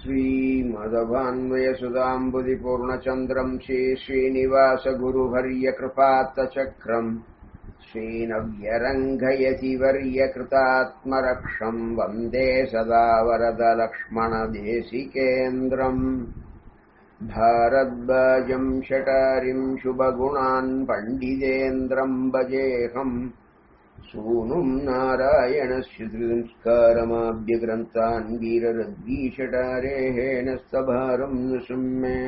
श्रीमदभान्वयसुधाम्बुदिपूर्णचन्द्रम् श्रीश्रीनिवासगुरुवर्यकृपात्तचक्रम् श्रीनव्यरङ्गयति वर्यकृतात्मरक्षम् वन्दे सदा वरदलक्ष्मणदेशिकेन्द्रम् भारद्वाजम् शटारिम् शुभगुणान् पण्डितेन्द्रम् भजेऽहम् सूनुम् नारायणस्य वीररद्वीषटारेहेण स्तभारम् नृसिंहे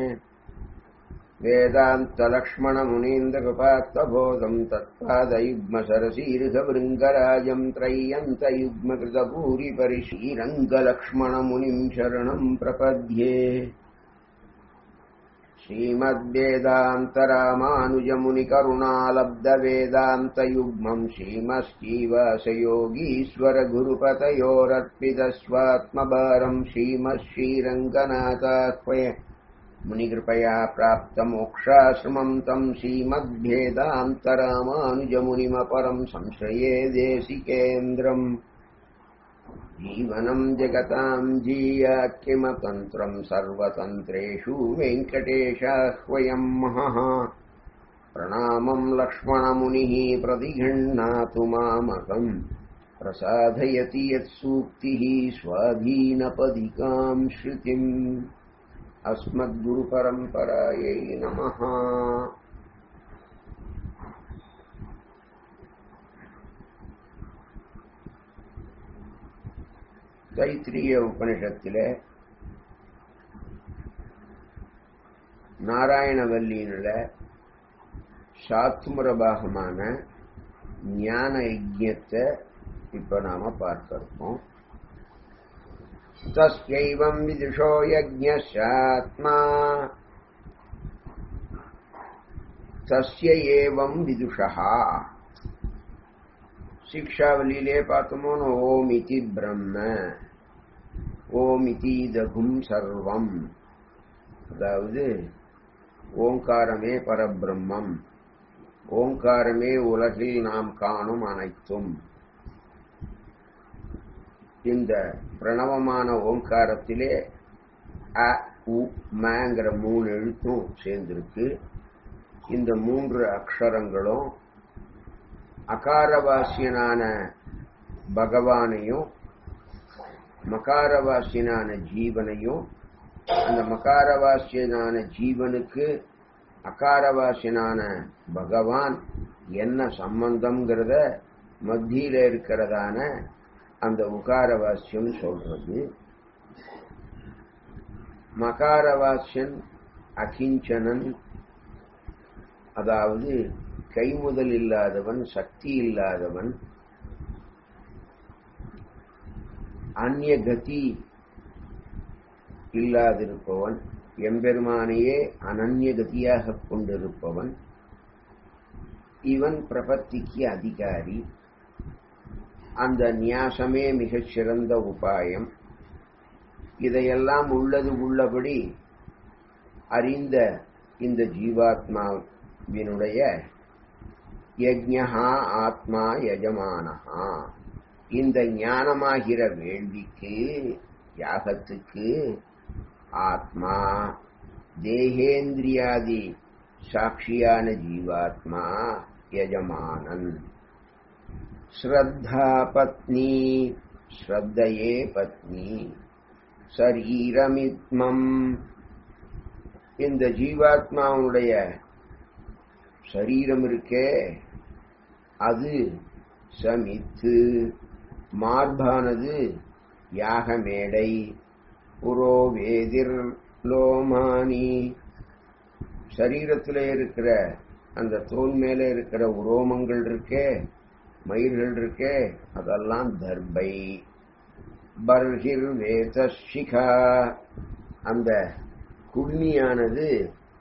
वेदान्तलक्ष्मणमुनीन्द्रकृपात्तबोधम् तत्पादयुग्मसरसीर्घभृङ्गराजम् त्रय्यन्तयुग्मकृतभूरिपरिशीरङ्गलक्ष्मणमुनिम् शरणम् प्रपद्ये श्रीमद्वेदान्तरामानुजमुनिकरुणालब्धवेदान्तयुग्मम् श्रीमश्रीवासयोगीश्वरगुरुपतयोरर्पितस्वात्मभारम् श्रीमः श्रीरङ्गनाथाह्वय मुनिकृपया प्राप्तमोक्षाश्रमम् तम् श्रीमद्भेदान्तरामानुजमुनिमपरम् संश्रये देशिकेन्द्रम् जीवनम् जगताम् जीयाख्यमतन्त्रम् सर्वतन्त्रेषु वेङ्कटेशाह्वयम् महः प्रणामम् लक्ष्मणमुनिः प्रतिगृह्णातु मामकम् प्रसादयति यत्सूक्तिः स्वाधीनपदिकाम् श्रुतिम् अस्मद्गुरुपरम्परायै नमः தைத்திரிய உபனிஷத்திலே நாராயணவல்லியினுள்ள சாத்துமுர பாகமான ஞான யஜ்யத்தை இப்ப நாம பார்க்க இருக்கோம் தஸ்யைவம் விதுஷோ யஜ்ஞாத்மா தஸ்ய ஏவம் விதுஷா சிக்ஷாவலியிலே பார்த்தோமோன்னு ஓம் இதி பிரம்ம ஓம் இதி தகும் சர்வம் அதாவது ஓங்காரமே பரபிரம்மம் ஓங்காரமே உலகில் நாம் காணும் அனைத்தும் இந்த பிரணவமான ஓங்காரத்திலே அ உ மங்கிற மூணு எழுத்தும் சேர்ந்திருக்கு இந்த மூன்று அக்ஷரங்களும் அகாரவாசியனான பகவானையும் மகாரவாசியனான ஜீவனையும் அந்த மகாரவாசியனான ஜீவனுக்கு அகாரவாசியனான பகவான் என்ன சம்பந்தம்ங்கிறத மத்தியில இருக்கிறதான அந்த உகாரவாசியம் சொல்றது மகாரவாசியன் அகிஞ்சனன் அதாவது கைமுதல் இல்லாதவன் சக்தி இல்லாதவன் அந்நிய கதி இல்லாதிருப்பவன் எம்பெருமானையே அனன்ய கதியாக கொண்டிருப்பவன் இவன் பிரபத்திக்கு அதிகாரி அந்த நியாசமே மிகச் சிறந்த உபாயம் இதையெல்லாம் உள்ளது உள்ளபடி அறிந்த இந்த ஜீவாத்மாவினுடைய யஜ்ஞா ஆத்மா யஜமானஹா இந்த ஞானமாகிற வேள்விக்கு யாகத்துக்கு ஆத்மா தேகேந்திரியாதி சாட்சியான ஜீவாத்மா யஜமானன் ஸ்ரத்தா பத்னி ஸ்ரத்தையே பத்னி சரீரமித்மம் இந்த ஜீவாத்மாவுடைய சரீரம் இருக்கே அது சமித்து மார்பானது யாகமேடை புரோவேதிர் லோமானி சரீரத்தில் இருக்கிற அந்த தோல் மேல இருக்கிற உரோமங்கள் இருக்கே மயிர்கள் இருக்கே அதெல்லாம் தர்பை பர்ஹிர் வேதஷிகா அந்த குடுமியானது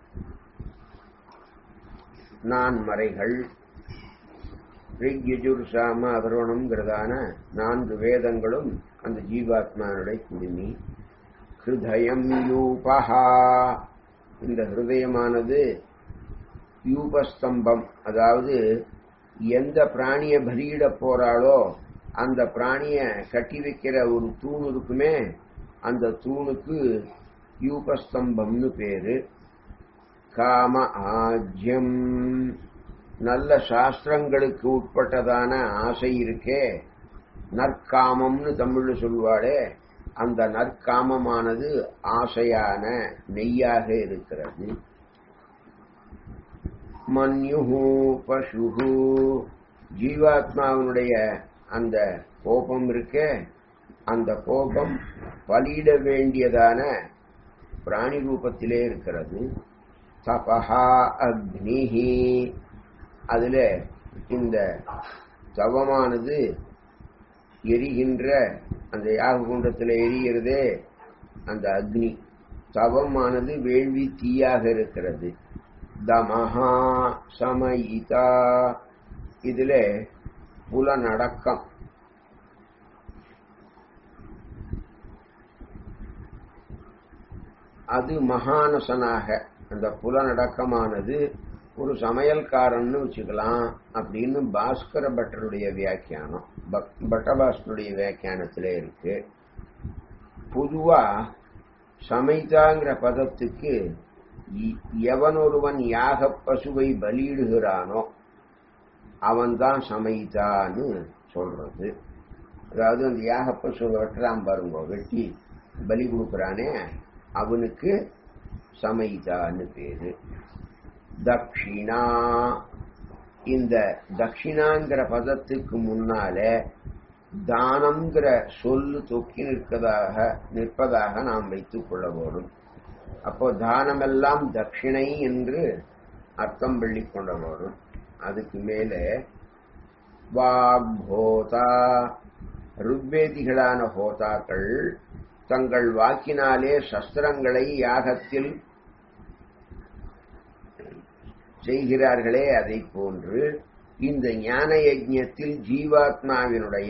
நான் மறைகள் ரிக்யஜுர் சாம அதர்வணம்ங்கிறதான நான்கு வேதங்களும் அந்த ஜீவாத்மானுடைய குடுமி ஹிருதயம் யூபஹா இந்த ஹிருதயமானது யூபஸ்தம்பம் அதாவது எந்த பிராணிய பலியிட போறாளோ அந்த பிராணிய கட்டி வைக்கிற ஒரு தூண் இருக்குமே அந்த தூணுக்கு யூபஸ்தம்பம்னு பேரு காம ஆஜ்யம் நல்ல சாஸ்திரங்களுக்கு உட்பட்டதான ஆசை இருக்கே நற்காமம்னு தமிழ்ல சொல்வாளே அந்த நற்காமமானது ஆசையான நெய்யாக இருக்கிறது மன்யுஹு பசுஹு ஜீவாத்மாவினுடைய அந்த கோபம் இருக்கே அந்த கோபம் பலியிட வேண்டியதான பிராணி ரூபத்திலே இருக்கிறது தபஹா அக்னிஹி அதுல இந்த தவமானது எரிகின்ற அந்த யாககுண்டத்தில் எரிகிறதே அந்த அக்னி தவமானது வேள்வி தீயாக இருக்கிறது தமஹா சமயிதா இதுல புலநடக்கம் அது மகானசனாக அந்த புலநடக்கமானது ஒரு சமையல்காரன்னு வச்சுக்கலாம் அப்படின்னு பாஸ்கர பட்டருடைய வியாக்கியானம் பட்டபாஸ்கருடைய வியாக்கியானத்திலே இருக்கு பொதுவா சமைத்தாங்கிற பதத்துக்கு எவனொருவன் யாக பசுவை பலியிடுகிறானோ அவன்தான் சமைத்தான்னு சொல்றது அதாவது அந்த யாக பசுவை வெட்டுறான் பாருங்க வெட்டி பலி கொடுக்குறானே அவனுக்கு சமைத்தான்னு பேரு தக்ஷிணா இந்த தக்ஷிணாங்கிற பதத்துக்கு முன்னால தானம்ங்கிற சொல்லு தொக்கி நிற்பதாக நிற்பதாக நாம் வைத்துக் கொள்ள வேண்டும் அப்போ தானமெல்லாம் தட்சிணை என்று அர்த்தம் பள்ளி கொண்ட வரும் அதுக்கு மேலே வாக்ஹோதா ருக்வேதிகளான ஹோதாக்கள் தங்கள் வாக்கினாலே சஸ்திரங்களை யாகத்தில் செய்கிறார்களே அதை போன்று இந்த ஞான யஜ்யத்தில் ஜீவாத்மாவினுடைய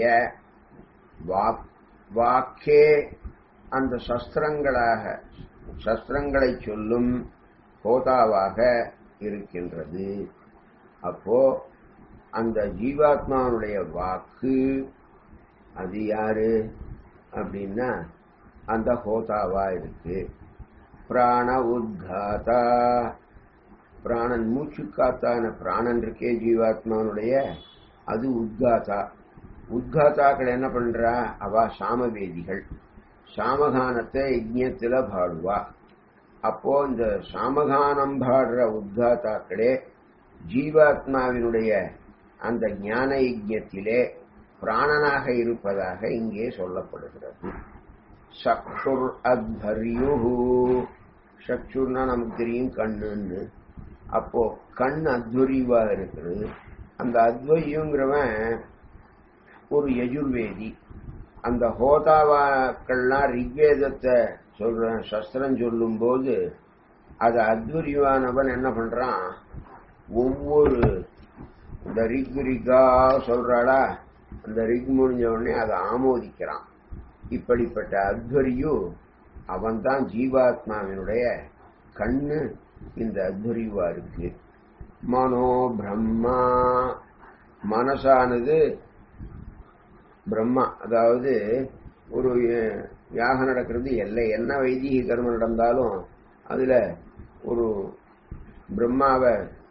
வாக்கே அந்த சஸ்திரங்களாக சஸ்திரங்களை சொல்லும் ஹோதாவாக இருக்கின்றது அப்போ அந்த ஜீவாத்மாவுடைய வாக்கு அது யாரு அப்படின்னா அந்த ஹோதாவா இருக்கு பிராண உத்காதா பிராணன் மூச்சு காத்தான பிராணன் இருக்கே ஜீவாத்மானுடைய அது உத்காதா உத்காதாக்கள் என்ன பண்றா அவ சாமவேதிகள் சாமகானத்தை யஜ்யத்துல பாடுவா அப்போ இந்த சாமகானம் பாடுற உத்காதாக்களே ஜீவாத்மாவினுடைய அந்த ஞான யஜ்யத்திலே பிராணனாக இருப்பதாக இங்கே சொல்லப்படுகிறது சக்ஷுர் அத்வரியுஹு சக்ஷுர்னா நமக்கு தெரியும் கண்ணுன்னு அப்போ கண் அத்வரிவா இருக்கிறது அந்த அத்வரியுங்கிறவன் ஒரு யஜுர்வேதி அந்த ஹோதாவாக்கள்லாம் ரிக்வேதத்தை சொல்ற சஸ்திரம் சொல்லும் போது அது அத்வரிவானவன் என்ன பண்றான் ஒவ்வொரு இந்த ரிக் ரிகா சொல்றாளா அந்த ரிக் முடிஞ்ச உடனே அதை ஆமோதிக்கிறான் இப்படிப்பட்ட அத்வரியு அவன் தான் ஜீவாத்மாவினுடைய கண்ணு இந்த அத்வரிவா இருக்கு மனோ பிரம்மா மனசானது பிரம்மா அதாவது ஒரு யாகம் நடக்கிறது எல்லை என்ன வைதீக கர்மம் நடந்தாலும் அதுல ஒரு பிரம்மாவை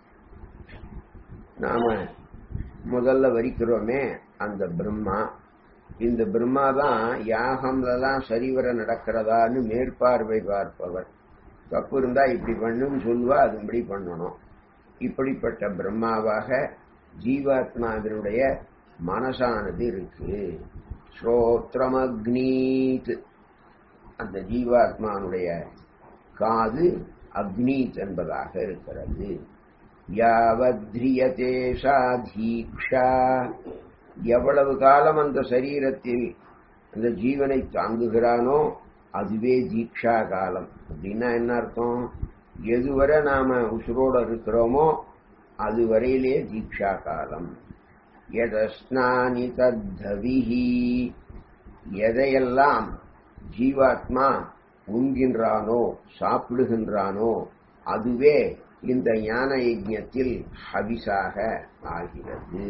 நாம முதல்ல வரிக்கிறோமே அந்த பிரம்மா இந்த பிரம்மா தான் யாகம்லாம் சரிவர நடக்கிறதான்னு மேற்பார்வை பார்ப்பவர் தப்பு இருந்தா இப்படி பண்ணுன்னு சொல்லுவா அதுபடி பண்ணணும் இப்படிப்பட்ட பிரம்மாவாக ஜீவாத்மாவினுடைய மனசானது இருக்கு ஸ்ரோத்ரமக்னீத் அந்த ஜீவாத்மானுடைய காது அக்னீத் என்பதாக இருக்கிறது யாவத்ரியதே சாதீக்ஷா எவ்வளவு காலம் அந்த சரீரத்தில் அந்த ஜீவனை தாங்குகிறானோ அதுவே தீக்ஷா காலம் அப்படின்னா என்ன அர்த்தம் எதுவரை நாம உசுரோட இருக்கிறோமோ அது வரையிலே தீக்ஷா காலம் எதஸ்னானி தத்தவிஹி எதையெல்லாம் ஜீவாத்மா உண்கின்றானோ சாப்பிடுகின்றானோ அதுவே இந்த ஞான யஜ்யத்தில் ஹவிசாக ஆகிறது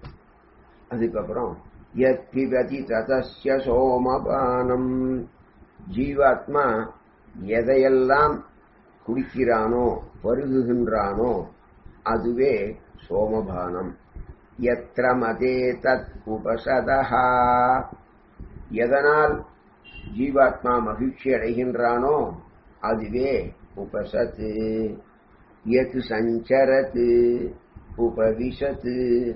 அதுக்கப்புறம் யத் பிபதி ததஸ்ய சோமபானம் ஜீவாத்மா எதையெல்லாம் குடிக்கிறானோ பருகுகின்றானோ அதுவே சோமபானம் எத்திர மதே தத் உபசதா எதனால் ஜீவாத்மா மகிழ்ச்சி அடைகின்றானோ அதுவே உபசத்து எது சஞ்சரத்து உபவிசத்து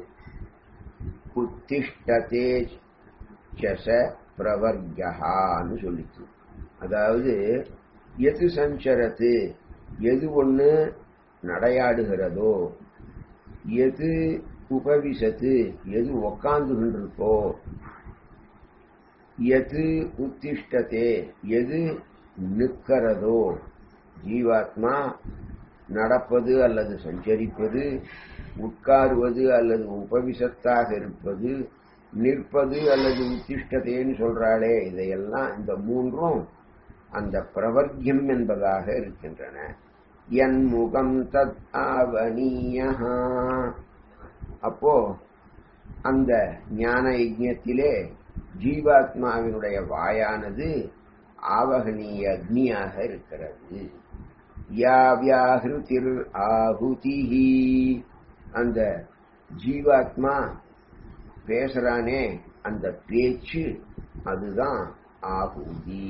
உத்திஷ்டதே சச பிரவர்கான்னு சொல்லிச்சு அதாவது எது சஞ்சரத்து எது ஒண்ணு நடையாடுகிறதோ எது உபவிசத்து எது உக்காந்துகின்றிருக்கோ எது உத்திஷ்டத்தே எது நிற்கிறதோ ஜீவாத்மா நடப்பது அல்லது சஞ்சரிப்பது உட்காருவது அல்லது உபவிசத்தாக இருப்பது நிற்பது அல்லது உத்திஷ்டத்தேன்னு சொல்றாளே இதையெல்லாம் இந்த மூன்றும் அந்த பிரவர்க்கியம் என்பதாக இருக்கின்றன என் முகம் தத் ஆவணீய அப்போ அந்த ஞான யஜ்ஞத்திலே ஜீவாத்மாவினுடைய வாயானது ஆவகனீய அக்னியாக இருக்கிறது யா வியாகிருதிர் ஆகுதிஹி அந்த ஜீவாத்மா பேசுறானே அந்த பேச்சு அதுதான் ஆகுதி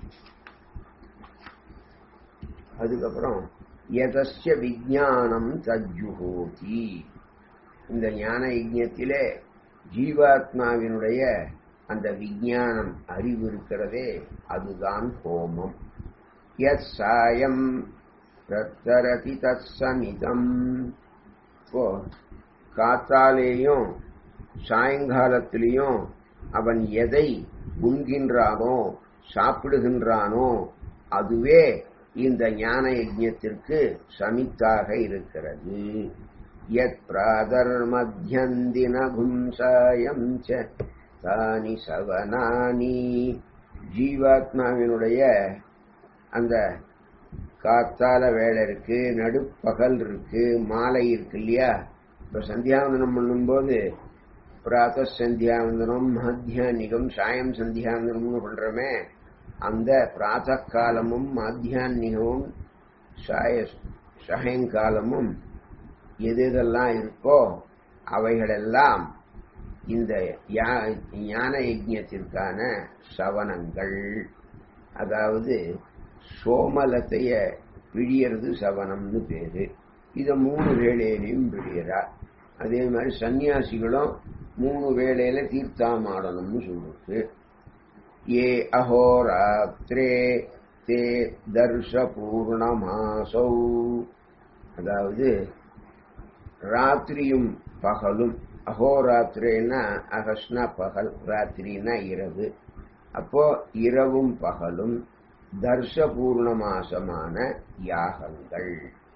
அதுக்கப்புறம் எதஸ்ய விஜானம் தஜ்ஜுஹோதி இந்த ஞான யஜ்ஞத்திலே ஜீவாத்மாவினுடைய அந்த விஜானம் அறிவு இருக்கிறதே அதுதான் ஹோமம் எத் சாயம் பிரத்தரதி தத் சமிதம் இப்போ காத்தாலேயும் சாயங்காலத்திலையும் அவன் எதை உண்கின்றானோ சாப்பிடுகின்றானோ அதுவே இந்த ஞான யஜ்ஞத்திற்கு சமித்தாக இருக்கிறது யத் பிராதர் மத்தியந்தினகும் சாயம் ச தானி சவனானி ஜீவாத்மாவினுடைய அந்த காத்தால வேலை இருக்கு நடுப்பகல் இருக்கு மாலை இருக்கு இல்லையா இப்ப சந்தியாவந்தனம் பண்ணும்போது பிராத்த சந்தியாவந்தனம் மத்தியானிகம் சாயம் சந்தியாவந்தனம்னு பண்றோமே அந்த பிராத்த காலமும் மத்தியானிகமும் சாய சாயங்காலமும் எது எதெல்லாம் இருக்கோ அவைகளெல்லாம் இந்த ஞான யஜ்ஞத்திற்கான சவனங்கள் அதாவது சோமலத்தைய பிழியறது சவனம்னு பேரு இத மூணு வேளையிலையும் பிழியறா அதே மாதிரி சன்னியாசிகளும் மூணு வேளையில தீர்த்தாமாடணும்னு சொல்றது ஏ அஹோராத்திரே தே தர்ஷ பூர்ணமாசௌ அதாவது ராத்திரியும் பகலும் அகோராத்திரேனா அகஸ்னா பகல் ராத்திரினா இரவு அப்போ இரவும் பகலும் தர்ஷ பூர்ணமாசமான யாகங்கள்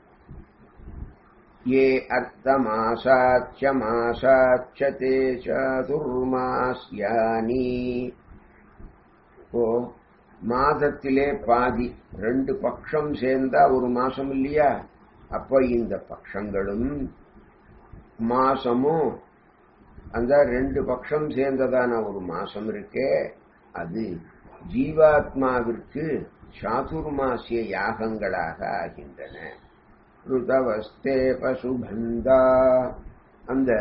ये अर्थमासाच्च मासाच्च ते சதுர்மாஸ்யானி ஓ மாதத்திலே பாதி ரெண்டு பட்சம் சேர்ந்தா ஒரு மாசம் இல்லையா அப்ப இந்த பட்சங்களும் மாசமும் அந்த ரெண்டு பட்சம் சேர்ந்ததான ஒரு மாசம் இருக்கே அது ஜீவாத்மாவிற்கு சாதுர்மாசிய யாகங்களாக ஆகின்றன ருதவஸ்தே பசுபந்தா அந்த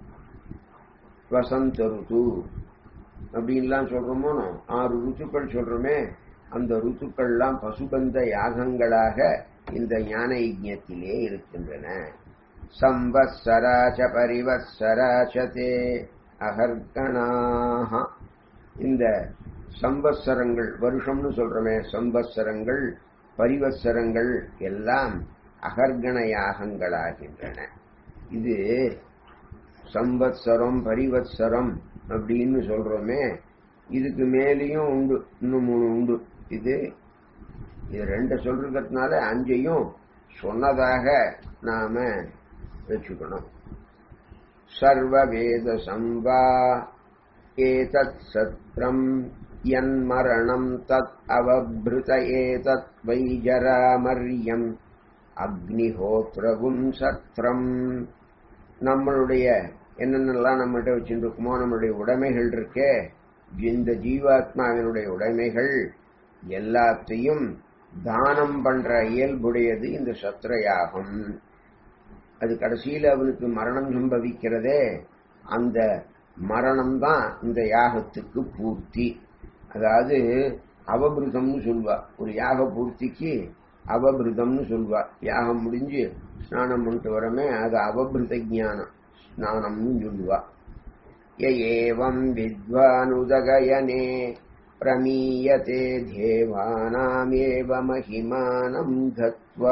வசந்த ருத்து அப்படின்லாம் சொல்றோமோ ஆறு ருத்துக்கள் சொல்றோமே அந்த ருத்துக்கள்லாம் பசுபந்த யாகங்களாக இந்த ஞான யஜ்ஞத்திலே இருக்கின்றன சம்பத்சராச்ச பரிவத்சராச்சதே அகர்கணாக இந்த சம்பத்சரங்கள் வருஷம்னு சொல்றோமே சம்பத்சரங்கள் பரிவத்சரங்கள் எல்லாம் அகர்கண யாகங்களாகின்றன இது சம்பத்சரம் பரிவத்சரம் அப்படின்னு சொல்றோமே இதுக்கு மேலேயும் உண்டு இன்னும் மூணு உண்டு இது இது ரெண்டு சொல்றதுனால அஞ்சையும் சொன்னதாக நாம வச்சுக்கணும் சர்வ வேத சம்பா ஏதத் சத்ரம் யன்மரணம் தத் அவபிருத ஏதத் வைஜராமர்யம் அக்னிஹோத்ரவும் சத்ரம் நம்மளுடைய என்னென்னலாம் நம்மகிட்ட வச்சுருக்குமோ நம்மளுடைய உடைமைகள் இருக்கே இந்த ஜீவாத்மாவினுடைய உடைமைகள் எல்லாத்தையும் தானம் பண்ற இயல்புடையது இந்த சத்திரயாகம் அது கடைசியில் அவனுக்கு மரணம் சம்பவிக்கிறதே அந்த மரணம் தான் இந்த யாகத்துக்கு பூர்த்தி அதாவது அவபிருதம்னு சொல்வா ஒரு யாக பூர்த்திக்கு அவபிருதம்னு சொல்வா யாகம் முடிஞ்சு ஸ்நானம் பண்ணிட்டு வரமே அது அவபிருத ஞானம் ஸ்நானம்னு சொல்லுவா ஏவம் வித்வானுதகயனே பிரமீயதே தேவானாமேவ மகிமானம் தத்வா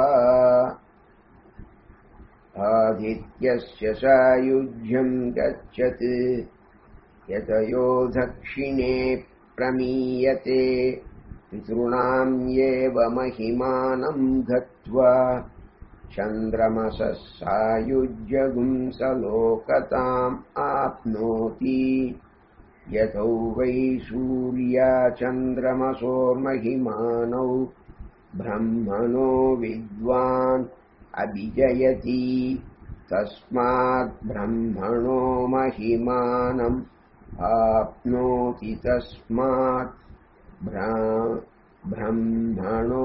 आदित्यस्य सायुज्यम् गच्छत् यतयो दक्षिणे प्रमीयते पितॄणाम् एव महिमानम् गत्वा चन्द्रमसः सायुज्यगुंसलोकताम् आप्नोति यतौ वै सूर्या चन्द्रमसोर्महिमानौ ब्रह्मणो विद्वान् अभिजयति तस्मात् ब्रह्मणो महिमानम् आप्नोति तस्मात् பிரம்மணோ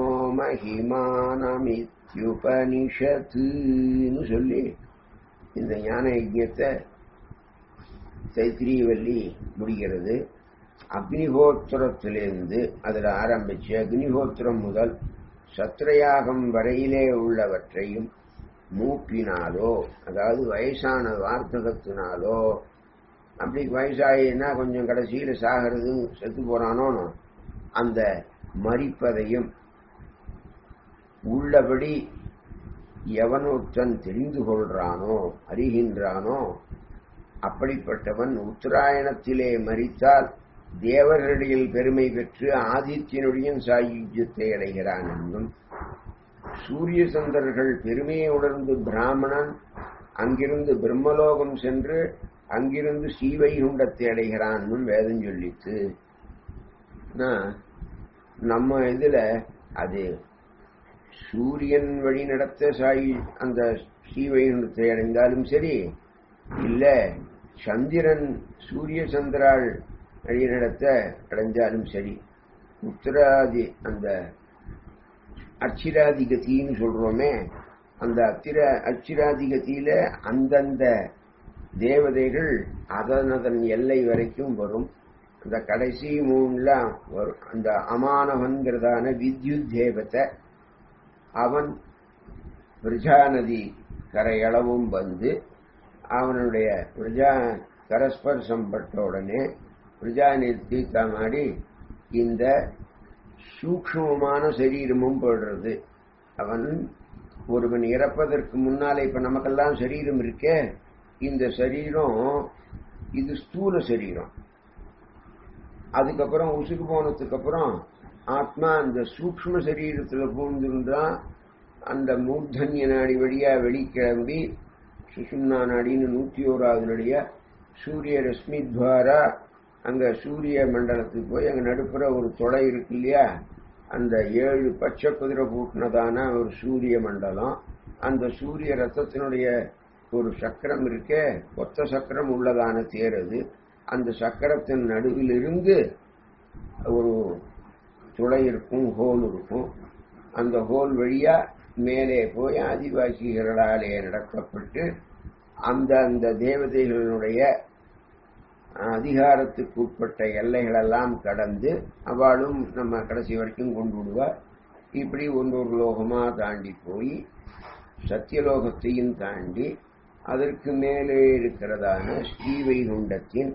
மகிமானமித்யுபனிஷத்துன்னு சொல்லி இந்த ஞான யஜ்யத்தை தைத்திரியவல்லி முடிகிறது அக்னிஹோத்திரத்திலிருந்து அதில் ஆரம்பிச்சு அக்னிஹோத்திரம் முதல் சத்திரயாகம் வரையிலே உள்ளவற்றையும் மூப்பினாலோ அதாவது வயசான வார்த்தகத்தினாலோ அப்படி வயசாயின்னா கொஞ்சம் கடைசியில் சாகிறது செத்து போறானோ அந்த மறிப்பதையும் உள்ளபடி எவனொருத்தன் தெரிந்து கொள்றானோ அறிகின்றானோ அப்படிப்பட்டவன் உத்தராயணத்திலே மறித்தால் தேவர்களிடையில் பெருமை பெற்று ஆதித்யனுடைய சாயுஜ்யத்தை அடைகிறான் என்றும் சூரிய சந்தர்கள் பெருமையை உணர்ந்து பிராமணன் அங்கிருந்து பிரம்மலோகம் சென்று அங்கிருந்து ஸ்ரீவைகுண்டத்தை அடைகிறான் வேதம் சொல்லித்து நம்ம இதுல அது சூரியன் வழி நடத்த சாயி அந்த ஸ்ரீவைகுண்டத்தை அடைந்தாலும் சரி இல்ல சந்திரன் சூரிய சந்திராள் வழிநடத்த அடைஞ்சாலும் சரி உத்தராதி அந்த அச்சிராதிகத்தின்னு சொல்றோமே அந்த அத்திர அச்சிராதிகத்தியில அந்தந்த தேவதைகள் அதன் அதன் எல்லை வரைக்கும் வரும் அந்த கடைசி மூணுல வரும் அந்த அமானவன்கிறதான வித்யுத் தேவத்தை அவன் பிரஜா நதி கரையளவும் வந்து அவனுடைய பிரஜா கரஸ்பர்சம் பட்ட உடனே பிரஜாநீர் தீர்த்தமாடி இந்த சூக்மமான சரீரமும் போடுறது அவன் ஒருவன் இறப்பதற்கு முன்னாலே இப்ப நமக்கெல்லாம் சரீரம் இருக்கே இந்த சரீரம் இது ஸ்தூல சரீரம் அதுக்கப்புறம் உசுக்கு போனதுக்கு அப்புறம் ஆத்மா அந்த சூக்ம சரீரத்துல பூந்திருந்தா அந்த மூர்தன்ய நாடி வழியா வெளிக்கிளம்பி சுசும்னா நாடின்னு நூத்தி ஓராவது நடியா சூரிய ரஷ்மி துவாரா அங்க சூரிய மண்டலத்துக்கு போய் அங்க நடுப்புற ஒரு தொலை இருக்கு இல்லையா அந்த ஏழு பச்சை குதிரை பூட்டினதான ஒரு சூரிய மண்டலம் அந்த சூரிய ரத்தத்தினுடைய ஒரு சக்கரம் இருக்கே ஒத்த சக்கரம் உள்ளதான தேர் அது அந்த சக்கரத்தின் நடுவில் இருந்து ஒரு துளை இருக்கும் ஹோல் இருக்கும் அந்த ஹோல் வழியா மேலே போய் ஆதிவாசிகளாலே நடத்தப்பட்டு அந்த அந்த தேவதைகளுடைய அதிகாரத்துக்கு உட்பட்ட எல்லைகளெல்லாம் கடந்து அவளும் நம்ம கடைசி வரைக்கும் கொண்டு விடுவா இப்படி ஒன்றொரு லோகமா தாண்டி போய் சத்தியலோகத்தையும் தாண்டி அதற்கு மேலே இருக்கிறதான ஸ்ரீவைகுண்டத்தின்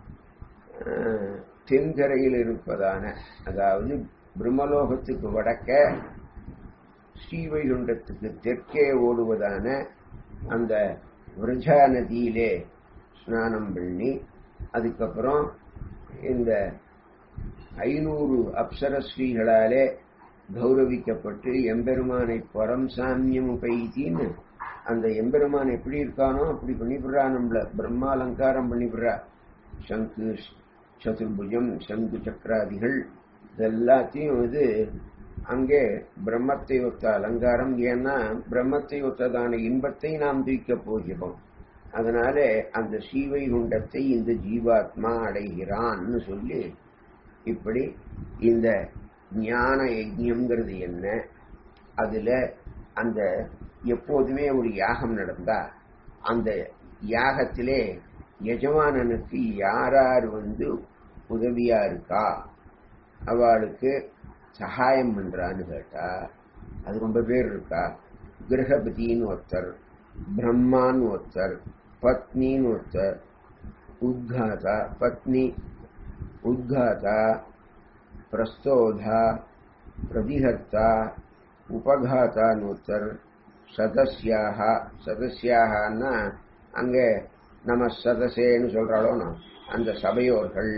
தென்கரையில் இருப்பதான அதாவது பிரம்மலோகத்துக்கு வடக்க ஸ்ரீவைகுண்டத்துக்கு தெற்கே ஓடுவதான அந்த விரஜா நதியிலே ஸ்நானம் பண்ணி அதுக்கப்புறம் இந்த ஐநூறு அப்சரஸ்ரீகளாலே கௌரவிக்கப்பட்டு எம்பெருமானை பரம் சாமியம் கைத்தின்னு அந்த எம்பெருமான் எப்படி இருக்கானோ அப்படி பண்ணிவிடுறா நம்மள பிரம்மாலங்காரம் பண்ணிவிடுறா சங்கு சதுர்புஜம் சங்கு சக்கராதிகள் இதெல்லாத்தையும் இது அங்கே பிரம்மத்தை ஒத்த அலங்காரம் ஏன்னா பிரம்மத்தை ஒத்ததான இன்பத்தை நாம் தூக்கப் போகிறோம் அதனால அந்த ஸ்ரீவைகுண்டத்தை இந்த ஜீவாத்மா அடைகிறான்னு சொல்லி இப்படி இந்த ஞான யஜ்யம்ங்கிறது என்ன அதுல அந்த எப்போதுமே ஒரு யாகம் நடந்தா அந்த யாகத்திலே எஜமானனுக்கு யாரார் வந்து உதவியா இருக்கா அவளுக்கு சகாயம் பண்றான்னு கேட்டா அது ரொம்ப பேர் இருக்கா கிரகபதின்னு ஒருத்தர் பிரம்மான்னு ஒருத்தர் பத்னின்னு ஒருத்தர் உத்காதா பத்னி உத்காதா பிரஸ்தோதா பிரதிஹர்த்தா உபகாத்தான்னு ஒருத்தர் சதஸ்யாக சதஸ்யாகன்னா அங்கே நம்ம சதசேன்னு சொல்றாளோ அந்த சபையோர்கள்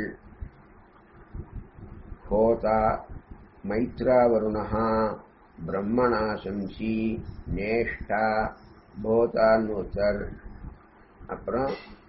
ஹோதா மைத்ராவருணா பிரம்மணாசம்சி நேஷ்டா போதான்னு ஒருத்தர் அப்புறம்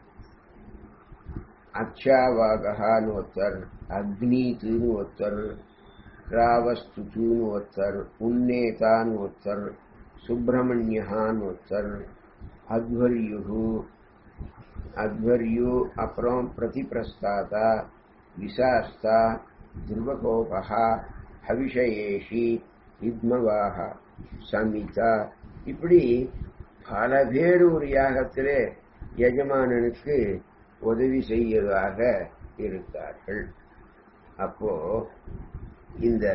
அச்சாவாகான்னு ஒருத்தர் அக்னீத்துன்னு ஒருத்தர் ராவஸ்துன்னு ஒருத்தர் உன்னேதான்னு ஒருத்தர் சுப்பிரமணியஹான்னு ஒருத்தர் அத்வர்யு அத்வர்யு அப்புறம் பிரதிபிரஸ்தாதா விசாஸ்தா துருவகோபா ஹவிஷயேஷி இத்மவாக சமிதா இப்படி பல பேர் ஒரு யாகத்திலே எஜமானனுக்கு உதவி செய்யறதாக இருக்கார்கள் அப்போ இந்த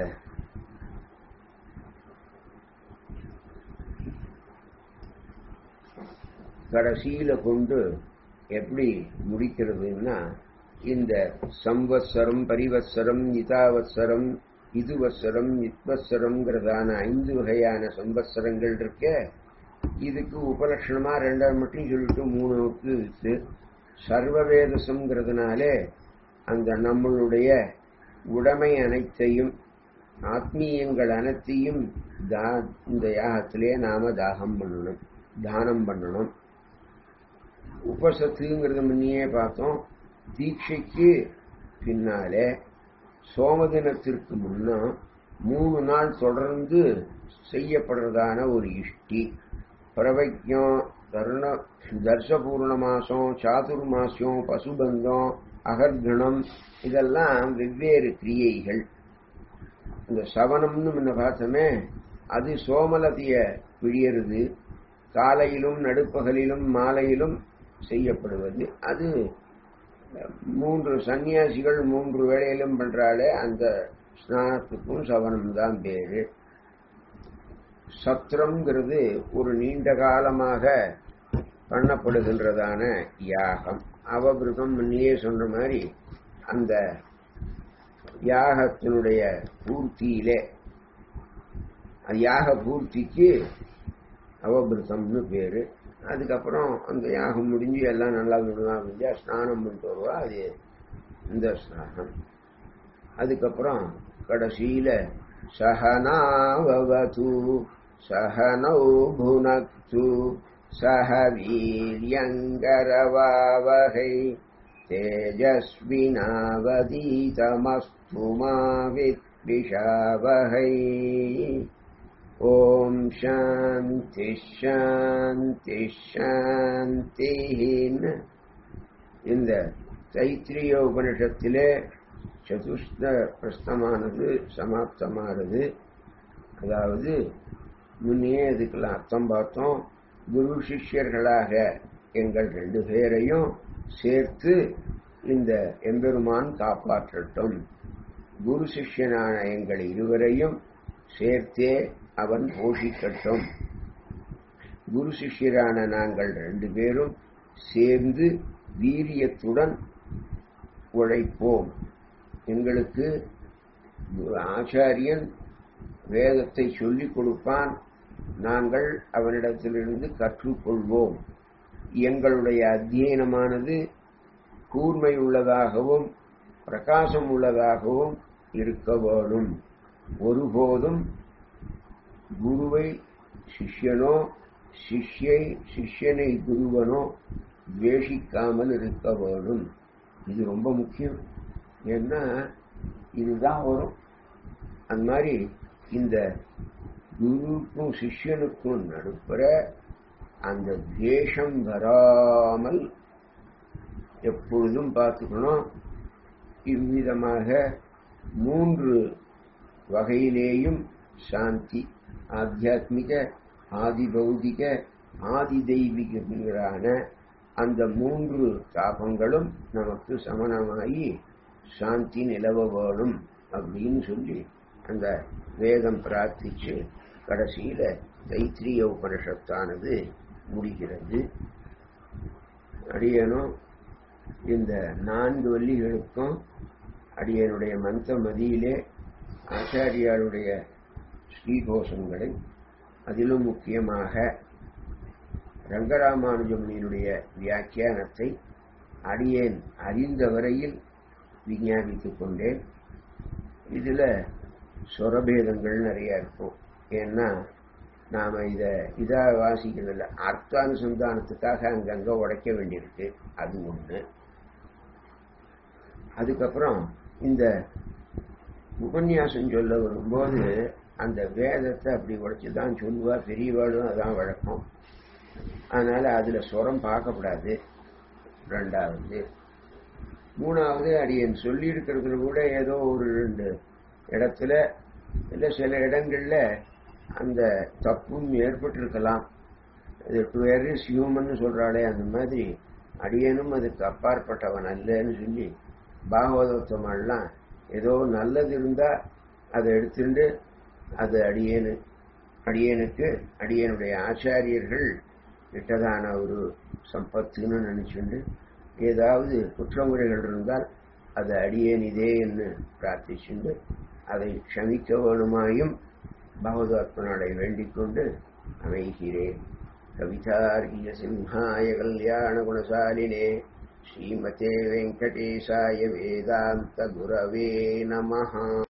கடைசியில கொண்டு எப்படி முடிக்கிறதுன்னா இந்த சம்வத்சரம் பரிவத்சரம் இதாவத்சரம் இதுவத்சரம் இத்வத்சரம்ங்கிறதான ஐந்து வகையான சம்பத்சரங்கள் இருக்க இதுக்கு உபலட்சணமா ரெண்டாவது மட்டும் சொல்லிட்டு மூணுக்கு இருக்கு சர்வவேதசம்ங்கிறதுனாலே அந்த நம்மளுடைய உடைமை அனைத்தையும் ஆத்மீயங்கள் அனைத்தையும் இந்த யாகத்திலே நாம தாகம் பண்ணணும் தானம் பண்ணணும் உபசத்துங்கிறத முன்னையே பார்த்தோம் தீட்சைக்கு பின்னாலே சோமதினத்திற்கு முன்ன மூணு நாள் தொடர்ந்து செய்யப்படுறதான ஒரு இஷ்டி பிரவஜம் தருண தர்சபூர்ண மாசம் சாதுர்மாசியம் பசுபந்தம் அகர்கணம் இதெல்லாம் வெவ்வேறு கிரியைகள் இந்த சவனம்னு முன்ன பார்த்தோமே அது சோமலதிய பிழியறது காலையிலும் நடுப்பகலிலும் மாலையிலும் செய்யப்படுவது அது மூன்று சன்னியாசிகள் மூன்று வேளையிலும் பண்றாலே அந்த ஸ்நானத்துக்கும் சவனம் தான் பேரு சத்திரம்ங்கிறது ஒரு நீண்ட காலமாக பண்ணப்படுகின்றதான யாகம் அவபிருதம் முன்னையே சொன்ன மாதிரி அந்த யாகத்தினுடைய பூர்த்தியிலே யாக பூர்த்திக்கு அவபிருத்தம்னு பேரு அதுக்கப்புறம் அந்த யாகம் முடிஞ்சு எல்லாம் நல்லா விடலாம் முடிஞ்சா ஸ்நானம் பண்ணிட்டு வருவா அது இந்த ஸ்நானம் அதுக்கப்புறம் கடைசியில சகனாவது சகனௌ புனக்து சக வீரியங்கரவாவகை தேஜஸ்வினாவதீதமஸ்து மாவித்விஷாவகை ஓம் சாந்தி சாந்தி சாந்தின்னு இந்த தைத்திரிய உபனிஷத்திலே சதுஷ்ட பிரஸ்தமானது சமாப்தமானது அதாவது முன்னே அதுக்கெல்லாம் அர்த்தம் பார்த்தோம் குரு சிஷ்யர்களாக எங்கள் ரெண்டு பேரையும் சேர்த்து இந்த எம்பெருமான் காப்பாற்றட்டும் குரு சிஷ்யனான எங்கள் இருவரையும் சேர்த்தே அவன் போஷிக்கட்டும் குரு சிஷ்யரான நாங்கள் ரெண்டு பேரும் சேர்ந்து வீரியத்துடன் உழைப்போம் எங்களுக்கு ஆச்சாரியன் வேதத்தை சொல்லிக் கொடுப்பான் நாங்கள் அவனிடத்திலிருந்து கற்றுக்கொள்வோம் எங்களுடைய அத்தியனமானது கூர்மை உள்ளதாகவும் பிரகாசம் உள்ளதாகவும் இருக்க வேணும் ஒருபோதும் குருவை சிஷ்யனோ சிஷ்யை சிஷ்யனை குருவனோ துவேஷிக்காமல் இருக்க வேணும் இது ரொம்ப முக்கியம் ஏன்னா இதுதான் வரும் அந்த மாதிரி இந்த குருவுக்கும் சிஷ்யனுக்கும் நடுப்புற அந்த துவேஷம் வராமல் எப்பொழுதும் பார்த்துக்கணும் இவ்விதமாக மூன்று வகையிலேயும் சாந்தி ஆத்தியாத்மிக ஆதி பௌதிக ஆதி தெய்வீகங்களான அந்த மூன்று தாபங்களும் நமக்கு சமணமாகி சாந்தி நிலவ வேணும் அப்படின்னு சொல்லி அந்த வேதம் பிரார்த்திச்சு கடைசியில தைத்திரிய உபனிஷத்தானது முடிகிறது அடியனும் இந்த நான்கு வள்ளிகளுக்கும் அடியனுடைய மந்த மதியிலே ஆச்சாரியாருடைய ஸ்ரீகோஷங்களை அதிலும் முக்கியமாக ரங்கராமானுஜமுனியினுடைய வியாக்கியானத்தை அடியேன் அறிந்த வரையில் விஞ்ஞாபித்துக் கொண்டேன் இதுல சொரபேதங்கள் நிறைய இருக்கும் ஏன்னா நாம இத இதா வாசிக்கிறதில்ல அர்த்தானுசந்தானத்துக்காக அங்கங்க உடைக்க வேண்டியிருக்கு அது ஒண்ணு அதுக்கப்புறம் இந்த உபன்யாசம் சொல்ல வரும்போது அந்த வேதத்தை அப்படி உடைச்சுதான் சொல்லுவா பெரியவாளும் அதான் வழக்கம் அதனால அதுல சுரம் பார்க்கப்படாது ரெண்டாவது மூணாவது அடியன் சொல்லி இருக்கிறதுல கூட ஏதோ ஒரு ரெண்டு இடத்துல இல்ல சில இடங்கள்ல அந்த தப்பும் ஏற்பட்டிருக்கலாம் இது டு இஸ் ஹியூமன் சொல்றாளே அந்த மாதிரி அடியனும் அதுக்கு அப்பாற்பட்டவன் அல்லன்னு சொல்லி பாகவதோத்தமெல்லாம் ஏதோ நல்லது இருந்தா அதை எடுத்துட்டு அது அடியேனு அடியனுக்கு அடியனுடைய ஆச்சாரியர்கள் விட்டதான ஒரு சம்பத்துன்னு நினைச்சுண்டு ஏதாவது குற்றமுறைகள் இருந்தால் அது அடியேன் இதே என்று பிரார்த்திச்சுண்டு அதை க்ஷமிக்க வேணுமாயும் பகவதாத்மனாடை வேண்டிக் கொண்டு அமைகிறேன் கவிதார்கிய சிம்ஹாய கல்யாண குணசாலினே ஸ்ரீமதே வெங்கடேசாய வேதாந்த குரவே நமஹா